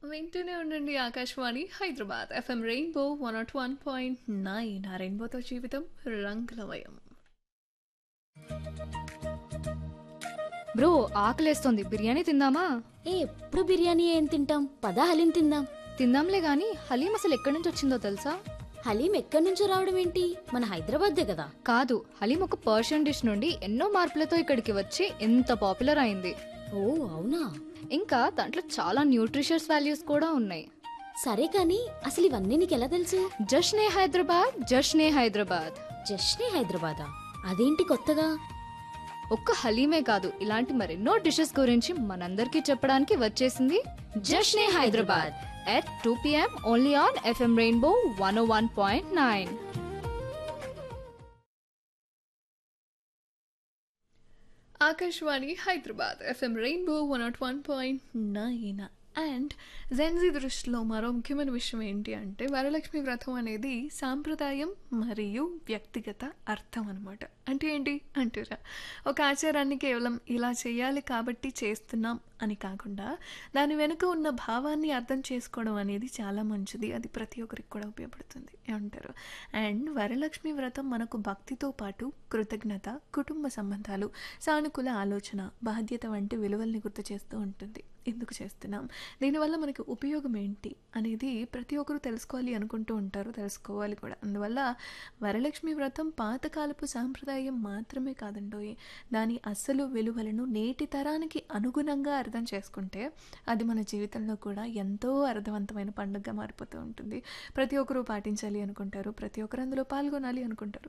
వింటూనే ఉండండి Akashvani Hyderabad FM rainbow one nought one point nine ఆ రెయిన్బోతో జీవితం రంగులమయం బ్రో ఆకలేస్తోంది బిర్యానీ తిందామా ఏ ఎప్పుడు బిర్యానీ ఏం తింటాం పదా హలీం తిందాం తిందాంలే గాని హలీం అసలు ఎక్కడి నుంచి వచ్చిందో తెలుసా హలీం ఎక్కడి నుంచో రావడం ఏంటి మన హైదరాబాద్దే కదా కాదు హలీం ఒక పర్షియన్ డిష్ నుండి ఎన్నో మార్పులతో ఇక్కడికి వచ్చి ఎంత పాపులర్ అయింది ఓ అవునా ఇంకా దాంట్లో చాలా న్యూట్రిషియస్ వాల్యూస్ కూడా ఉన్నాయి సరే కానీ అసలు ఇవన్నీ నీకెలా తెలుసు జష్నే హైదరాబాద్ జష్నే హైదరాబాద్ జస్ట్నే హైదరాబాదా అదేంటి కొత్తగా ఒక్క హలీమే కాదు ఇలాంటి మరెన్నో డిషెస్ గురించి మనందరికీ చెప్పడానికి వచ్చేసింది Jashne Hyderabad at two PM only on FM rainbow one one point nine Akashvani Hyderabad FM rainbow one nought one point nine and gen Z దృష్టిలో మరో ముఖ్యమైన విషయం ఏంటి అంటే వరలక్ష్మి వ్రతం అనేది సాంప్రదాయం మరియు వ్యక్తిగత అర్థం అనమాట అంటే ఏంటి అంటారా ఒక ఆచారాన్ని కేవలం ఇలా చేయాలి కాబట్టి చేస్తున్నాం అని కాకుండా దాని వెనుక ఉన్న భావాన్ని అర్థం చేసుకోవడం అనేది చాలా మంచిది అది ప్రతి ఒక్కరికి కూడా ఉపయోగపడుతుంది ఏమంటారు అండ్ వరలక్ష్మి వ్రతం మనకు భక్తితో పాటు కృతజ్ఞత కుటుంబ సంబంధాలు సానుకూల ఆలోచన బాధ్యత వంటి విలువల్ని గుర్తు చేస్తూ ఉంటుంది ఎందుకు చేస్తున్నాం దీనివల్ల మనకి ఉపయోగం ఏంటి అనేది ప్రతి ఒక్కరూ తెలుసుకోవాలి అనుకుంటూ ఉంటారు తెలుసుకోవాలి కూడా అందువల్ల వరలక్ష్మి వ్రతం పాతకాలపు సాంప్రదాయం మాత్రమే కాదండోయ్ దాని అసలు విలువలను నేటి తరానికి అనుగుణంగా అర్థం చేసుకుంటే అది మన జీవితంలో కూడా ఎంతో అర్థవంతమైన పండుగగా మారిపోతూ ఉంటుంది ప్రతి ఒక్కరూ పాటించాలి అనుకుంటారు ప్రతి ఒక్కరు అందులో పాల్గొనాలి అనుకుంటారు